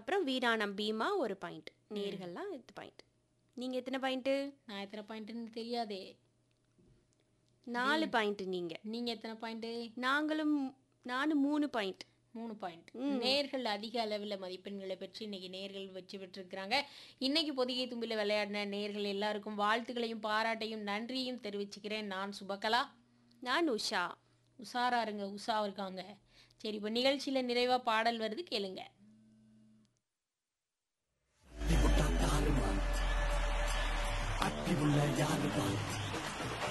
அப்புறம் வீராணம் பீமா ஒரு பாயிண்ட் நேர்கள்லாம் எட்டு பாயிண்ட் நீங்கள் எத்தனை பாயிண்ட்டு நான் எத்தனை பாயிண்ட்டுன்னு தெரியாதே நாலு பாயிண்ட் நீங்கள் நீங்கள் எத்தனை பாயிண்ட்டு நாங்களும் நானும் மூணு பாயிண்ட் மூணு பாயிண்ட் நேர்கள் அதிக அளவில் மதிப்பெண்களை பெற்று இன்னைக்கு நேர்கள் வெற்றி பெற்றிருக்கிறாங்க இன்னைக்கு பொதிகை தும்பில விளையாடின நேர்கள் எல்லாருக்கும் வாழ்த்துக்களையும் பாராட்டையும் நன்றியும் தெரிவிச்சுக்கிறேன் நான் சுபகலா நான் உஷா உஷாரா இருங்க உஷா இருக்காங்க சரி இப்போ நிகழ்ச்சியில நிறைவா பாடல் வருது கேளுங்க அட்டி உள்ள யாரு